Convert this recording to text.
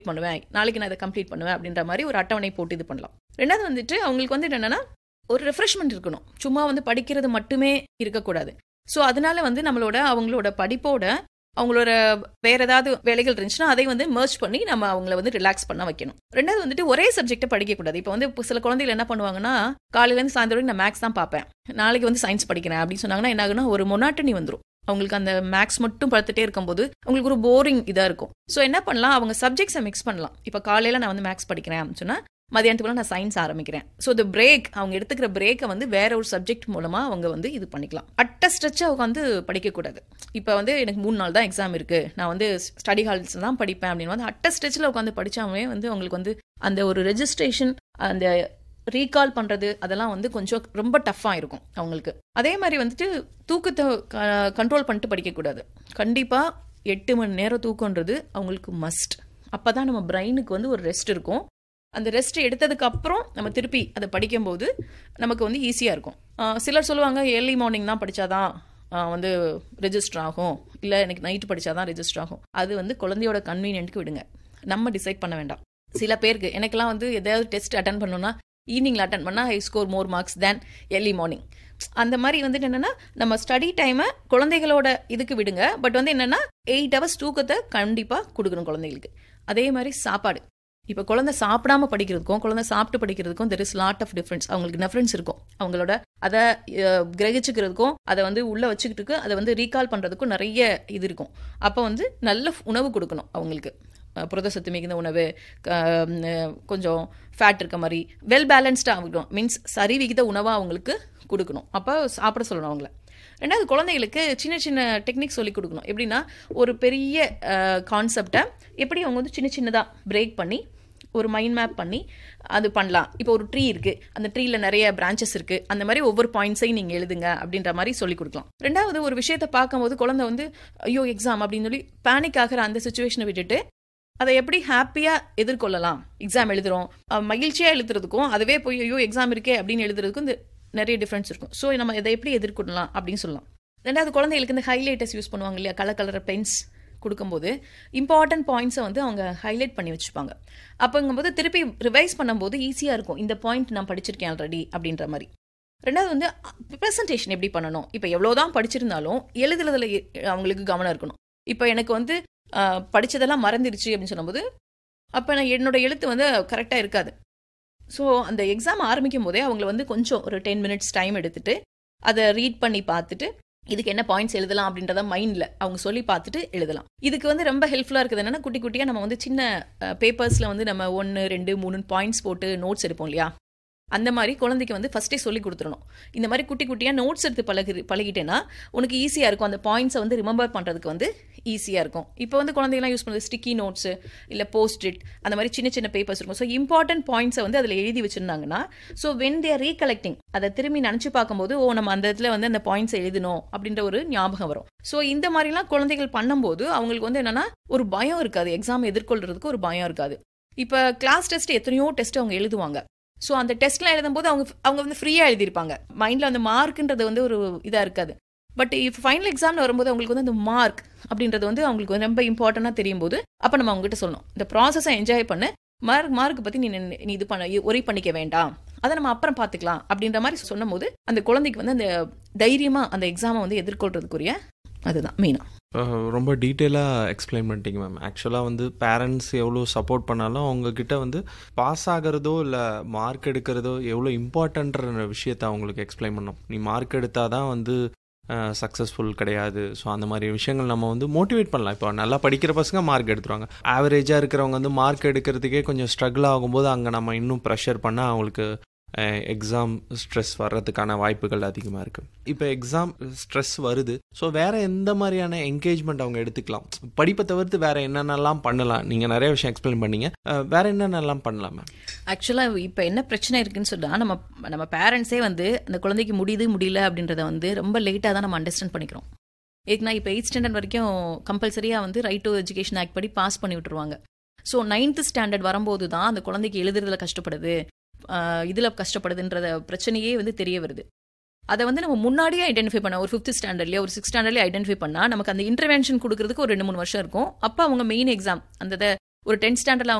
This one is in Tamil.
பண்ணுவேன் நாளைக்கு நான் இதை கம்ப்ளீட் பண்ணுவேன் அப்படின்ற மாதிரி ஒரு அட்டவணை போட்டு இது பண்ணலாம் ரெண்டாவது வந்துட்டு அவங்களுக்கு வந்து என்னன்னா ஒரு ரெஃப்ரெஷ்மெண்ட் இருக்கணும் சும்மா வந்து படிக்கிறது மட்டுமே இருக்கக்கூடாது ஸோ அதனால வந்து நம்மளோட அவங்களோட படிப்போட அவங்களோட வேற ஏதாவது வேலைகள் இருந்துச்சுன்னா அதை வந்து மர்ச் பண்ணி நம்ம அவங்கள வந்து ரிலாக்ஸ் பண்ண வைக்கணும் ரெண்டாவது வந்துட்டு ஒரே சப்ஜெக்ட்டை படிக்கக்கூடாது இப்போ வந்து இப்போ சில குழந்தைகள் என்ன பண்ணுவாங்கன்னா காலையிலேருந்து சாயந்தரம் வரைக்கும் நான் மேக்ஸ் தான் பார்ப்பேன் நாளைக்கு வந்து சயின்ஸ் படிக்கிறேன் அப்படின்னு சொன்னாங்கன்னா என்ன ஆகுனா ஒரு மொனாட்டனி வந்துடும் அவங்களுக்கு அந்த மேக்ஸ் மட்டும் பார்த்துட்டே இருக்கும்போது அவங்களுக்கு ஒரு போரிங் இதாக இருக்கும் ஸோ என்ன பண்ணலாம் அவங்க சப்ஜெக்ட்ஸை மிக்ஸ் பண்ணலாம் இப்போ காலையில் நான் வந்து மேக்ஸ் படிக்கிறேன் அப்படின்னு சொன்னால் மதியானத்துக்குள்ள நான் சயின்ஸ் ஆரம்பிக்கிறேன் ஸோ இந்த பிரேக் அவங்க எடுத்துக்கிற பிரேக்கை வந்து வேற ஒரு சப்ஜெக்ட் மூலமாக அவங்க வந்து இது பண்ணிக்கலாம் அட்ட ஸ்ட்ரெச்சாக அவங்க வந்து படிக்கக்கூடாது இப்போ வந்து எனக்கு மூணு நாள் தான் எக்ஸாம் இருக்குது நான் வந்து ஸ்டடி ஹால்ஸ் தான் படிப்பேன் அப்படின்னு வந்து அட்ட ஸ்ட்ரெச்சில் உட்காந்து படித்தாவே வந்து அவங்களுக்கு வந்து அந்த ஒரு ரெஜிஸ்ட்ரேஷன் அந்த ரீகால் பண்ணுறது அதெல்லாம் வந்து கொஞ்சம் ரொம்ப டஃப்பாக இருக்கும் அவங்களுக்கு அதே மாதிரி வந்துட்டு தூக்கத்தை கண்ட்ரோல் பண்ணிட்டு படிக்கக்கூடாது கண்டிப்பாக எட்டு மணி நேரம் தூக்கன்றது அவங்களுக்கு மஸ்ட் அப்போ தான் நம்ம பிரெயினுக்கு வந்து ஒரு ரெஸ்ட் இருக்கும் அந்த ரெஸ்ட் எடுத்ததுக்கு அப்புறம் நம்ம திருப்பி அதை படிக்கும்போது நமக்கு வந்து ஈஸியாக இருக்கும் சிலர் சொல்லுவாங்க ஏர்லி மார்னிங் தான் படித்தாதான் வந்து ரெஜிஸ்டர் ஆகும் இல்லை எனக்கு நைட்டு படித்தாதான் ரெஜிஸ்டர் ஆகும் அது வந்து குழந்தையோட கன்வீனியன்ட்க்கு விடுங்க நம்ம டிசைட் பண்ண வேண்டாம் சில பேருக்கு எனக்கெல்லாம் வந்து எதாவது டெஸ்ட் அட்டன் பண்ணணும்னா ஈவினிங்கில் அட்டன் பண்ணால் high score more marks than early morning அந்த மாதிரி வந்துட்டு என்னென்னா நம்ம ஸ்டடி டைமை குழந்தைகளோட இதுக்கு விடுங்க பட் வந்து என்னென்னா எயிட் ஹவர்ஸ் தூக்கத்தை கண்டிப்பாக கொடுக்கணும் குழந்தைகளுக்கு அதே மாதிரி சாப்பாடு இப்போ குழந்தை சாப்பிடாம படிக்கிறதுக்கும் குழந்தை சாப்பிட்டு படிக்கிறதுக்கும் there is lot of difference அவங்களுக்கு டிஃப்ரென்ஸ் இருக்கும் அவங்களோட அதை கிரகிச்சுக்கிறதுக்கும் அதை வந்து உள்ள வச்சுக்கிட்டு அதை வந்து ரீகால் பண்ணுறதுக்கும் நிறைய இது இருக்கும் அப்போ வந்து நல்ல உணவு கொடுக்கணும் அவங்களுக்கு புரத சத்து மிகுந்த உணவு கொஞ்சம் ஃபேட் இருக்க மாதிரி வெல் பேலன்ஸ்டாக ஆகணும் மீன்ஸ் சரி விகித உணவாக அவங்களுக்கு கொடுக்கணும் அப்போ சாப்பிட சொல்லணும் அவங்கள ரெண்டாவது குழந்தைகளுக்கு சின்ன சின்ன டெக்னிக் சொல்லி கொடுக்கணும் எப்படின்னா ஒரு பெரிய கான்செப்டை எப்படி அவங்க வந்து சின்ன சின்னதாக பிரேக் பண்ணி ஒரு மைண்ட் மேப் பண்ணி அது பண்ணலாம் இப்போ ஒரு ட்ரீ இருக்குது அந்த ட்ரீயில் நிறைய பிரான்ச்சஸ் இருக்குது அந்த மாதிரி ஒவ்வொரு பாயிண்ட்ஸையும் நீங்கள் எழுதுங்க அப்படின்ற மாதிரி சொல்லி கொடுக்கலாம் ரெண்டாவது ஒரு விஷயத்தை பார்க்கும்போது குழந்தை வந்து ஐயோ எக்ஸாம் அப்படின்னு சொல்லி பேனிக் ஆகிற அந்த சுச்சுவேஷனை விட்டுட்டு அதை எப்படி ஹாப்பியாக எதிர்கொள்ளலாம் எக்ஸாம் எழுதுகிறோம் மகிழ்ச்சியாக எழுதுறதுக்கும் அதுவே போய் ஐயோ எக்ஸாம் இருக்கே அப்படின்னு எழுதுறதுக்கும் இந்த நிறைய டிஃப்ரென்ஸ் இருக்கும் ஸோ நம்ம இதை எப்படி எதிர்கொள்ளலாம் அப்படின்னு சொல்லலாம் ரெண்டாவது குழந்தைகளுக்கு இந்த ஹைலைட்டர்ஸ் யூஸ் பண்ணுவாங்க இல்லையா கலர் கலர் பென்ஸ் கொடுக்கும்போது இம்பார்ட்டன்ட் பாயிண்ட்ஸை வந்து அவங்க ஹைலைட் பண்ணி வச்சுப்பாங்க அப்போங்கும்போது திருப்பி ரிவைஸ் பண்ணும்போது ஈஸியாக இருக்கும் இந்த பாயிண்ட் நான் படிச்சிருக்கேன் ஆல்ரெடி அப்படின்ற மாதிரி ரெண்டாவது வந்து ப்ரெசன்டேஷன் எப்படி பண்ணணும் இப்போ எவ்வளோதான் படிச்சிருந்தாலும் எழுதுறதுல அவங்களுக்கு கவனம் இருக்கணும் இப்போ எனக்கு வந்து படித்ததெல்லாம் மறந்துடுச்சு அப்படின்னு சொல்லும்போது அப்போ நான் என்னோட எழுத்து வந்து கரெக்டாக இருக்காது ஸோ அந்த எக்ஸாம் ஆரம்பிக்கும் போதே அவங்கள வந்து கொஞ்சம் ஒரு டென் மினிட்ஸ் டைம் எடுத்துட்டு அதை ரீட் பண்ணி பார்த்துட்டு இதுக்கு என்ன பாயிண்ட்ஸ் எழுதலாம் அப்படின்றத மைண்டில் அவங்க சொல்லி பார்த்துட்டு எழுதலாம் இதுக்கு வந்து ரொம்ப ஹெல்ப்ஃபுல்லாக இருக்குது என்னென்னா குட்டி குட்டியாக நம்ம வந்து சின்ன பேப்பர்ஸில் வந்து நம்ம ஒன்று ரெண்டு மூணு பாயிண்ட்ஸ் போட்டு நோட்ஸ் எடுப்போம் இல்லையா அந்த மாதிரி குழந்தைக்கு வந்து ஃபஸ்ட்டே சொல்லி கொடுத்துடணும் இந்த மாதிரி குட்டி குட்டியாக நோட்ஸ் எடுத்து பழகி பழகிட்டேன்னா உனக்கு ஈஸியாக இருக்கும் அந்த பாயிண்ட்ஸை வந்து ரிமெம்பர் பண்ணுறதுக்கு வந்து ஈஸியாக இருக்கும் இப்போ வந்து குழந்தைங்களாம் யூஸ் பண்ணுறது ஸ்டிக்கி நோட்ஸு இல்லை போஸ்ட் இட் அந்த மாதிரி சின்ன சின்ன பேப்பர்ஸ் இருக்கும் ஸோ இம்பார்ட்டன்ட் பாயிண்ட்ஸை வந்து அதில் எழுதி வச்சுருந்தாங்கன்னா ஸோ வென் தேர் ரீகலெக்டிங் அதை திரும்பி நினச்சி பார்க்கும்போது ஓ நம்ம அந்த இடத்துல வந்து அந்த பாயிண்ட்ஸை எழுதணும் அப்படின்ற ஒரு ஞாபகம் வரும் ஸோ இந்த மாதிரிலாம் குழந்தைகள் பண்ணும்போது அவங்களுக்கு வந்து என்னென்னா ஒரு பயம் இருக்காது எக்ஸாம் எதிர்கொள்றதுக்கு ஒரு பயம் இருக்காது இப்போ கிளாஸ் டெஸ்ட் எத்தனையோ டெஸ்ட் அவங்க எழுதுவாங்க ஸோ அந்த டெஸ்ட்லாம் எழுதும்போது அவங்க அவங்க வந்து ஃப்ரீயாக எழுதியிருப்பாங்க மைண்டில் அந்த மார்க்குன்றது வந்து ஒரு இதாக இருக்காது பட் இப்போ ஃபைனல் எக்ஸாமில் வரும்போது அவங்களுக்கு வந்து அந்த மார்க் அப்படின்றது வந்து அவங்களுக்கு வந்து ரொம்ப இம்பார்ட்டண்ட்டாக தெரியும் போது அப்போ நம்ம அவங்ககிட்ட சொல்லணும் இந்த ப்ராசஸை என்ஜாய் பண்ணு மார்க் மார்க் பற்றி நீ நீ இது பண்ண ஒரி பண்ணிக்க வேண்டாம் அதை நம்ம அப்புறம் பார்த்துக்கலாம் அப்படின்ற மாதிரி சொன்னும் போது அந்த குழந்தைக்கு வந்து அந்த தைரியமாக அந்த எக்ஸாமை வந்து எதிர்கொள்றதுக்குரிய அதுதான் மெயினாக ரொம்ப டீட்டெயிலாக எக்ஸ்பிளைன் பண்ணிட்டீங்க மேம் ஆக்சுவலாக வந்து பேரண்ட்ஸ் எவ்வளோ சப்போர்ட் பண்ணாலும் அவங்கக்கிட்ட வந்து பாஸ் ஆகிறதோ இல்லை மார்க் எடுக்கிறதோ எவ்வளோ இம்பார்ட்டன்ற விஷயத்த அவங்களுக்கு எக்ஸ்பிளைன் பண்ணோம் நீ மார்க் எடுத்தால் தான் வந்து சக்ஸஸ்ஃபுல் கிடையாது ஸோ அந்த மாதிரி விஷயங்கள் நம்ம வந்து மோட்டிவேட் பண்ணலாம் இப்போ நல்லா படிக்கிற பசங்க மார்க் எடுத்துருவாங்க ஆவரேஜாக இருக்கிறவங்க வந்து மார்க் எடுக்கிறதுக்கே கொஞ்சம் ஸ்ட்ரகிள் ஆகும்போது அங்கே நம்ம இன்னும் ப்ரெஷர் பண்ணால் அவங்களுக்கு எக்ஸாம் ஸ்ட்ரெஸ் வர்றதுக்கான வாய்ப்புகள் அதிகமாக இருக்குது இப்போ எக்ஸாம் ஸ்ட்ரெஸ் வருது ஸோ வேறு எந்த மாதிரியான என்கேஜ்மெண்ட் அவங்க எடுத்துக்கலாம் படிப்பை தவிர்த்து வேறு என்னென்னலாம் பண்ணலாம் நீங்கள் நிறைய விஷயம் எக்ஸ்பிளைன் பண்ணீங்க வேறு என்னென்னலாம் பண்ணலாம் மேம் ஆக்சுவலாக இப்போ என்ன பிரச்சனை இருக்குன்னு சொன்னால் நம்ம நம்ம பேரண்ட்ஸே வந்து அந்த குழந்தைக்கு முடியுது முடியல அப்படின்றத வந்து ரொம்ப லேட்டாக தான் நம்ம அண்டர்ஸ்டாண்ட் பண்ணிக்கிறோம் ஏன்னா இப்போ எயிட் ஸ்டாண்டர்ட் வரைக்கும் கம்பல்சரியாக வந்து ரைட் டு எஜுகேஷன் ஆக்ட் படி பாஸ் பண்ணி விட்டுருவாங்க ஸோ நைன்த் ஸ்டாண்டர்ட் வரும்போது தான் அந்த குழந்தைக்கு எழுதுறதுல கஷ்டப்படுது இதில் கஷ்டப்படுதுன்றத பிரச்சனையே வந்து தெரிய வருது அதை வந்து நம்ம முன்னாடியே ஐடென்டிஃபை பண்ண ஒரு ஃபிஃப்த் ஸ்டாண்டர்ட்லேயே ஒரு சிக்ஸ் ஸ்டாண்டர்ட்லேயே ஐடென்டிஃபை பண்ணால் நமக்கு அந்த இன்டர்வென்ஷன் கொடுக்கறதுக்கு ஒரு ரெண்டு மூணு வருஷம் இருக்கும் அப்போ அவங்க மெயின் எக்ஸாம் அந்த ஒரு டென்த் ஸ்டாண்டர்ட்ல